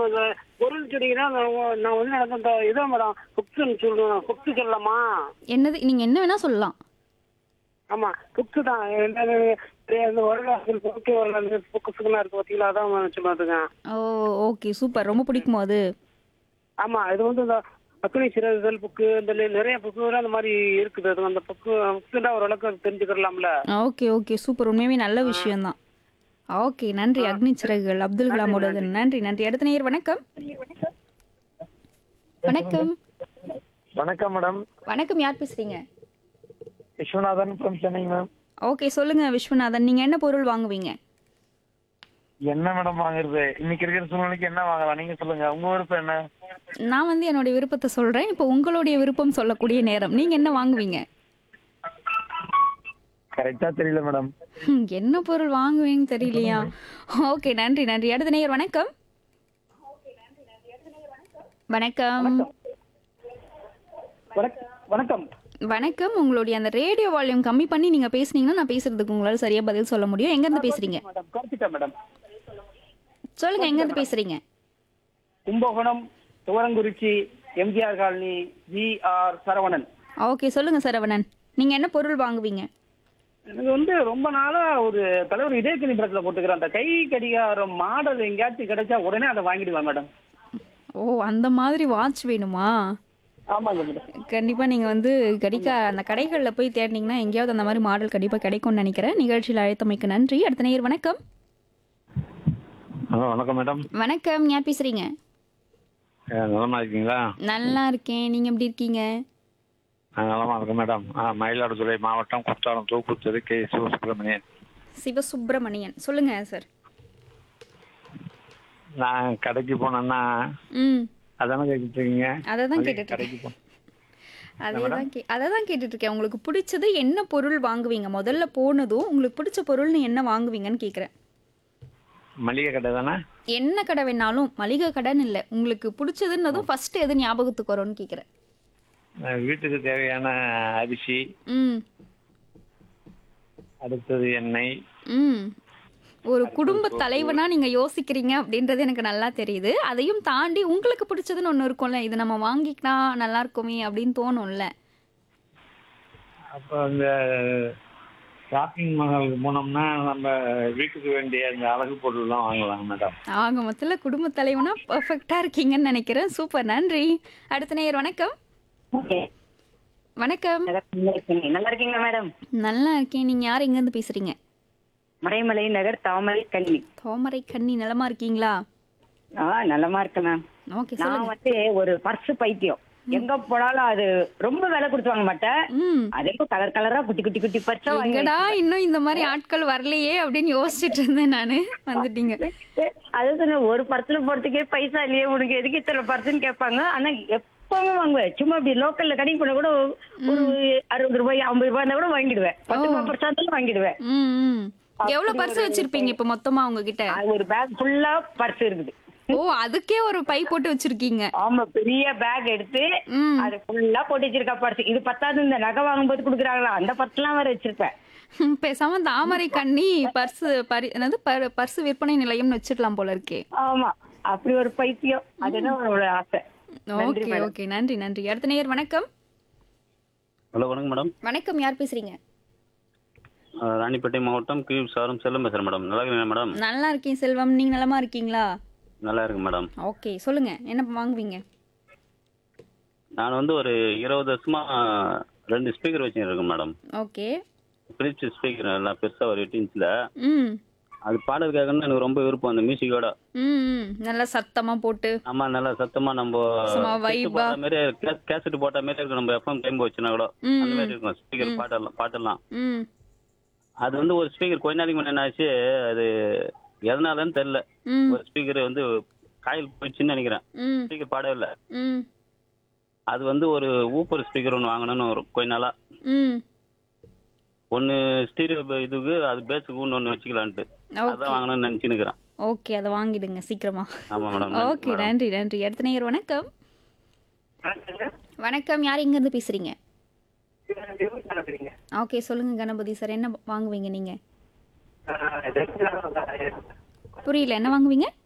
அந்த பொருள் சொன்னீங்கன்னா நான் நான் வந்து எனக்கு அந்த இதான் மேடம் புக்ஸ்ன்னு சொல்லுவேன் புக்ஸ் சொல்லலாமா என்னது நீங்க என்ன வேணா சொல்லலாம் ஆமா புக்ஸ் தான் என்னது, இந்த வரலாறு புக்கு வரலாறு புக்ஸுக்கெல்லாம் இருக்கு பார்த்தீங்களா அதான் சொல்லாதுங்க ஓ ஓகே சூப்பர் ரொம்ப பிடிக்குமோ அது ஆமா இது வந்து இந்த அக்னி சிறகுகள் புக்கு இந்த நி- நிறைய புக்கு அந்த மாதிரி இருக்குது அது அந்த புக்கு புக்ஸ்ல ஓரளவுக்கு தெரிஞ்சுக்கலாம்ல ஓகே ஓகே சூப்பர் உண்மையுமே நல்ல விஷயம்தான் ஓகே நன்றி அக்னி சிறகுகள் அப்துல் கலாமோடது நன்றி நன்றி அடுத்த நேயர் வணக்கம் வணக்கம் வணக்கம் மேடம் வணக்கம் யார் பேசுறீங்க Viswanathan from Chennai ma'am okay சொல்லுங்க விஸ்வநாதன் நீங்க என்ன பொருள் வாங்குவீங்க என்ன மேடம் வாங்குறது இன்னைக்கு இருக்கிற சூழ்நிலைக்கு என்ன வாங்கலாம் நீங்க சொல்லுங்க உங்க விருப்பம் என்ன நான் வந்து என்னுடைய விருப்பத்தை சொல்றேன் இப்போ உங்களுடைய விருப்பம் சொல்லக்கூடிய நேரம் நீங்க என்ன வாங்குவீங்க கரெக்டா தெரியல மேடம் ஹம், என்ன பொருள் வாங்குவீங்கன்னு தெரியலையா ஓகே நன்றி நன்றி அடுத்த நேயர் வணக்கம் வணக்கம் வணக்கம் வணக்கம் உங்களுடைய அந்த ரேடியோ வால்யூம் கம்மி பண்ணி நீங்க பேசுனீங்கன்னா நான் பேசுறதுக்கு உங்களால சரியா பதில் சொல்ல முடியும் எங்க இருந்து பேசுறீங்க மேடம் கார்த்திகா மேடம் சொல்லுங்க எங்க இருந்து பேசுறீங்க Kumbakonam Thuvarankurichi MGR colony G R Saravanan okay சொல்லுங்க சரவணன் நீங்க என்ன பொருள் வாங்குவீங்க எனக்கு வந்து ரொம்ப நாளா ஒரு தலைவர் இதயக்கணி படத்துல போட்டுக்கிறேன் அந்த கை கடிகாரம் மாடல் எங்கேயாச்சும் கிடைச்சா உடனே அதை வாங்கிடுவேன் மேடம் ஓ அந்த மாதிரி வாட்ச் வேணுமா ஆமாங்க மேடம் கண்டிப்பா நீங்க வந்து கடிக்கா அந்த கடைகள்ல போய் தேடினீங்கன்னா எங்கேயாவது அந்த மாதிரி மாடல் கண்டிப்பா கிடைக்கும்னு நினைக்கிறேன் நிகழ்ச்சியில் அழைத்தமைக்கு நன்றி அடுத்த நேயர் வணக்கம் ஹலோ வணக்கம் மேடம் வணக்கம் யார் பேசுறீங்க நலமா இருக்கீங்களா நல்லா இருக்கேன் நீங்க எப்படி இருக்கீங்க நான் நலமா இருக்கேன் மேடம் ஆ மயிலாடுதுறை மாவட்டம் குற்றாலம் தோப்புத்தெரு கே சிவசுப்ரமணியன் சிவசுப்பிரமணியன் சொல்லுங்க சார் நான் கடைக்கு போனேன்னா ம் அதானே கேட்டுட்டு இருக்கீங்க அதை தான் மளிகை கேட்டுட்டு கடைக்கு போ அதே தான் கே அதை தான் கேட்டுட்டு இருக்கேன் உங்களுக்கு பிடிச்சது என்ன பொருள் வாங்குவீங்க முதல்ல போனதும் உங்களுக்கு பிடிச்ச பொருள்னு என்ன வாங்குவீங்கன்னு கேட்குறேன் மளிகை கடை தானே என்ன கடை வேணாலும் மளிகை கடைன்னு இல்லை உங்களுக்கு பிடிச்சதுன்னதும் ஃபர்ஸ்ட் எது ஞாபகத்துக்கு வரும்னு கேட்குறேன் அஹ் வீட்டுக்கு தேவையான அரிசி ம் அடுத்தது எண்ணெய் ம் ஒரு குடும்ப தலைவனா நீங்க யோசிக்கிறீங்க அப்படின்றது எனக்கு நல்லா தெரியுது அதையும் தாண்டி உங்களுக்கு பிடிச்சதுன்னு ஒன்று இருக்கும்ல இது நம்ம வாங்கிக்கினா நல்லா இருக்குமே அப்படின்னு தோணும்ல அப்போ இந்த ஷாப்பிங் மாலுக்கு போனோம்னா நம்ம வீட்டுக்கு வேண்டிய அந்த அழகு பொருள்லாம் வாங்கலாம் மேடம் ஆக மொத்தத்தில் குடும்ப தலைவனா பர்ஃபெக்டா இருக்கீங்கன்னு நினைக்கிறேன் சூப்பர் நன்றி அடுத்த நேயர் வணக்கம் வணக்கம் நல்லா இருக்கீங்களா மேடம் நல்லா இருக்கேன் நீங்க யார் எங்க இருந்து பேசுறீங்க மறைமலை நகர் தாமரை கல்வி தோமரை கண்ணி நலமா இருக்கீங்களா ஆ நல்லமா இருக்கேன் மேம் ஓகே நான் சொல்லுங்க வந்து ஒரு பர்ஸ் பைத்தியம் எங்க போனாலும் அது ரொம்ப விலை கொடுத்து வாங்க மாட்டேன் ம் அதே கலர் கலரா குட்டி குட்டி குட்டி பர்ஸா வாங்கி எங்கடா இன்னும் இந்த மாதிரி ஆட்கள் வரலையே அப்படின்னு யோசிச்சுட்டு இருந்தேன் நானு வந்துட்டீங்க வச்சிருக்கேன். அது சொன்ன ஒரு பர்ஸ்ல போறதுக்கே பைசா இல்லையே உனக்கு எதுக்கு இத்தனை பர்ஸ்ன்னு கேட்பாங்க ஆனா எப்பவுமே வாங்குவேன் சும்மா அப்படி லோக்கல்ல கடைக்கு போனா கூட ஒரு அறுபது ரூபாய் ஐம்பது ரூபாய் இருந்தா கூட வாங்கிடுவேன் பத்து ரூபாய் பர்ஸா இருந்தாலும் வாங்கிடுவேன் ம் ம் எவ்வளவு பர்ஸ் வச்சிருப்பீங்க இப்ப மொத்தமா உங்ககிட்ட அது ஒரு பேக் ஃபுல்லா பர்ஸ் இருக்குது ஓ அதுக்கே ஒரு பை போட்டு வச்சிருக்கீங்க ஆமா பெரிய பேக் எடுத்து ம் அது ஃபுல்லா போட்டு வச்சிருக்கா பர்ஸ் இது பத்தாது இந்த நகை வாங்கும்போது குடுக்குறாங்களா அந்த பர்ஸ்லாம் வேற வச்சிருப்பேன் ம், பேசாம தாமரை கண்ணி பர்ஸ் பரி என்னது பர்ஸ் விற்பனை நிலையம்னு வச்சிடலாம் போல இருக்கே ஆமா அப்படி ஒரு பைத்தியம் அதுதான் அவரோட ஆசை ஓகே ஓகே நன்றி நன்றி அடுத்த நேயர் வணக்கம் ஹலோ வணக்கம் மேடம் வணக்கம் யார் பேசுறீங்க அஹ் ராணிப்பேட்டை மாவட்டம் கீழ் சாரம் செல்லம் பேசுகிறேன் மேடம் நல்லா இருக்கீங்களா மேடம் நல்லா இருக்கேன் செல்வம் நீங்க நலமா இருக்கீங்களா நல்லா இருக்கு மேடம் ஓகே சொல்லுங்க என்ன வாங்குவீங்க நான் வந்து ஒரு இருபது வருஷமா ரெண்டு ஸ்பீக்கர் வச்சுருக்கேன் மேடம் ஓகே பிரிட்ஜ் ஸ்பீக்கர் நல்லா பெருசாக ஒரு எட்டு இன்ச்சில் ம் அது பாடல் கேட்கணும்னு எனக்கு ரொம்ப விருப்பம் அந்த மியூசிக்கோட ம் ம் நல்லா சத்தமா போட்டு ஆமா நல்லா சத்தமா நம்ம சும்மா கேசட் vibe-ஆ. போட்ட மாதிரி கேசட் போட்ட மாதிரி இருக்கும் நம்ம எஃப்எம் டைம் வச்சுனா கூட ம், அந்த மாதிரி இருக்கும் ஸ்பீக்கர் பாட்டெல்லாம் பாட்டெல்லாம் ம் அது வந்து ஒரு ஸ்பீக்கர் கொஞ்ச நாளைக்கு முன்னாடி என்ன ஆச்சு அது எதனாலன்னு தெரியல ம் ஒரு ஸ்பீக்கர் வந்து காயில் போயிடுச்சுன்னு நினைக்கிறேன் ம் ஸ்பீக்கர் பாடவே இல்லை ம் அது வந்து ஒரு ஊப்பர் ஸ்பீக்கர் ஒன்று வாங்கணும்னு ஒரு கொஞ்ச நாளா ம் ஒன்று ஸ்டீரியோ இதுக்கு அது பேஸுக்கு ஒன்று ஒன்று வச்சுக்கலான்ட்டு ஓகே அதான் வாங்கணும்னு நினச்சினுக்கிறேன் ஓகே அதை வாங்கிடுங்க சீக்கிரமா ஆமாம் மேடம் ஓகே நன்றி நன்றி அடுத்த நேயர் வணக்கம் வணக்கம் யார் எங்க இருந்து பேசுறீங்க ஓகே சொல்லுங்க கணபதி சார் என்ன வாங்குவீங்க நீங்க புரியல என்ன வாங்குவீங்க